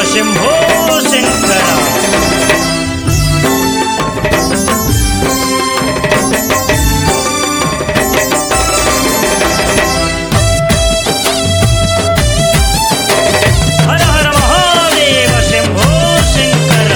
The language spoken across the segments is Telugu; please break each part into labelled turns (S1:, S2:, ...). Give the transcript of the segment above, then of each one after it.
S1: శంభో శంకర హర హర మహాదేవ శంభో శంకర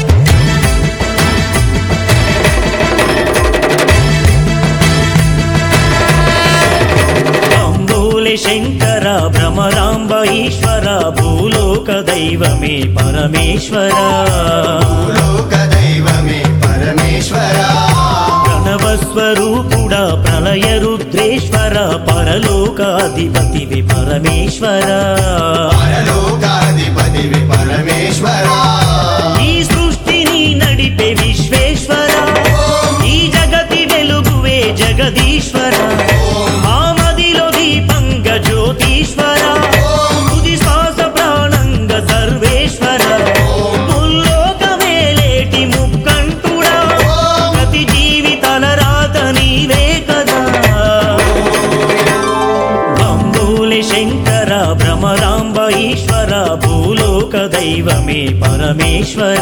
S1: అంబూలి శంకర భ్రమరాంబ ఈశ్వర భూలోక దైవమే పరమేశ్వర
S2: భూలోక దైవమే పరమేశ్వరా
S1: ప్రణవస్వరూపుడా ప్రళయ రుద్రేశ్వర పరలోకాధిపతివి పరమేశ్వర
S2: పరలోకాధిపతివి పరమేశ్వరా
S1: ఈ సృష్టిని నడిపే విశ్వేశ్వర ఈ జగతి వెలుగువే జగదీశ్వర ఆ మదిలో దీపంగ జ్యోతీశ్వర తుది శ్వాస ప్రాణంగ సర్వేశ్వర ముల్లోకమేలేటి ముక్కంటుడా ప్రతి జీవితల రాత నీవే కదా బంబూలి శంకర భ్రమరాంబ ఈశ్వర భూలోక దైవమే పరమేశ్వర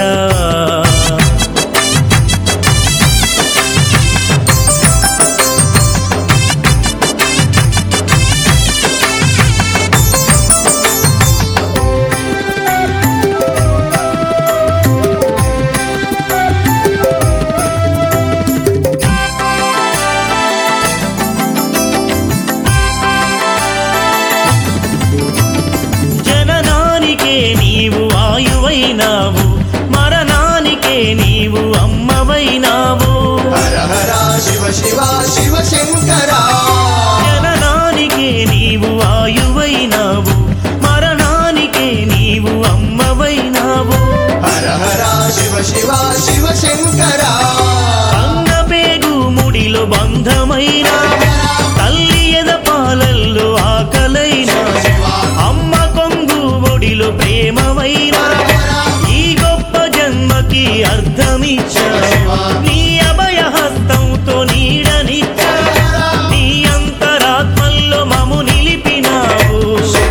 S1: జననానికే నీవు ఆయువైనావు మరణానికే నీవు అమ్మవైనావు
S2: హర హర శివ శివ శివ శంకరా
S1: జననానికే నీవు ఆయువైనావు మరణానికే నీవు అమ్మవైనావు
S2: హర హర శివ శివ శివ శంకరా
S1: అన్న పేగు ముడిలో బంధమైన తల్లి ఎద పాలల్లో ఆకలైన అమ్మ కొంగు ఒడిలో ప్రేమవైన ఈ గొప్ప జన్మకి అర్థమిచ్చావు నీ అభయ హస్తంతో నీడనిచ్చా నీ అంతరాత్మల్లో మము నిలిపినావు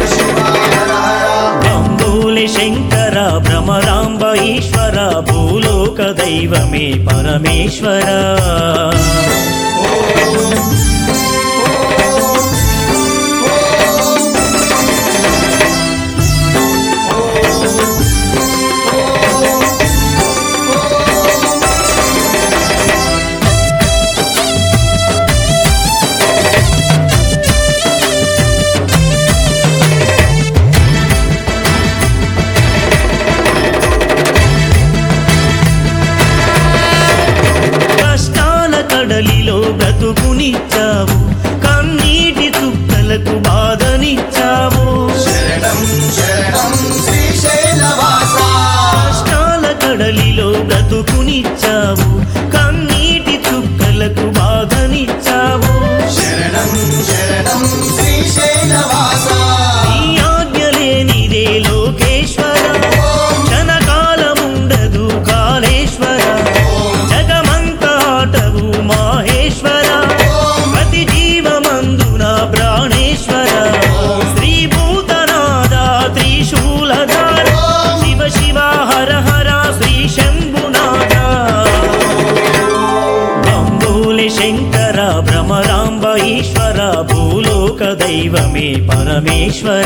S1: అంబూలి శంకర భ్రమరాంబ ఈశ్వర భూలోక దైవమే పరమేశ్వర కష్టాల కడలిలో బ్రతుకునిచ్చావు కన్నీటి చుక్కలకు బాధనిచ్చావు
S2: శరణం శరణం శ్రీశైలవాస
S1: కష్టాల కడలిలో బ్రతుకునిచ్చావు కన్నీటి చుక్కలకు బాధనిచ్చావు
S2: శరణం శరణం శ్రీశైలవాస
S1: నీ ఆజ్ఞ లేనిదే లోకేశ్వర క్షణకాలముండదు కాళేశ్వర జగమంతాటవు మాహేశ్వర ప్రతి జీవమందున ప్రాణేశ్వర శ్రీభూతనాద త్రిశూలధార శివ శివ హర హర శ్రీ శంభునాథ బంబూలి శంకర భ్రమరాంబ ఈశ్వర భూలోక దైవమే పరమేశ్వర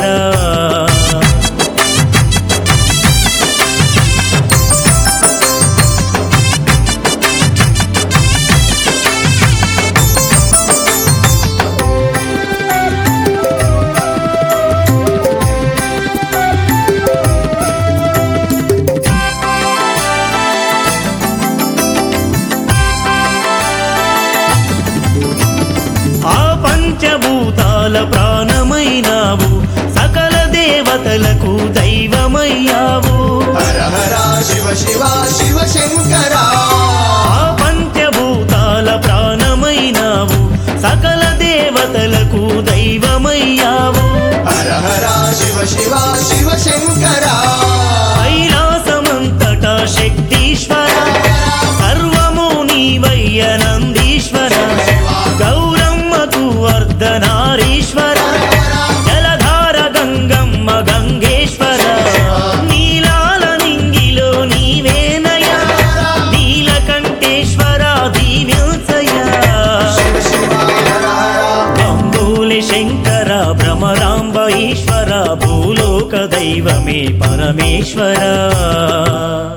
S1: ఆ పంచభూతాల ప్రాణమైనావు సకల దేవతలకు దైవమయ్యావు
S2: హర హర శివ శివ శివ శంకరా
S1: ఆ పంచభూతాల ప్రాణమైనావు సకల దేవతలకు దైవమయ్యావు
S2: హర హర శివ శివ శివ శంకరా
S1: కైలాసమంతటా శక్తీశ్వర సర్వము నీవయ్య నందీశ్వర గౌరమ్మకు వర్ధనారీశ్వర జలధార గంగమ్మ గంగేశ్వర నీలా దైవమే పరమేశ్వరా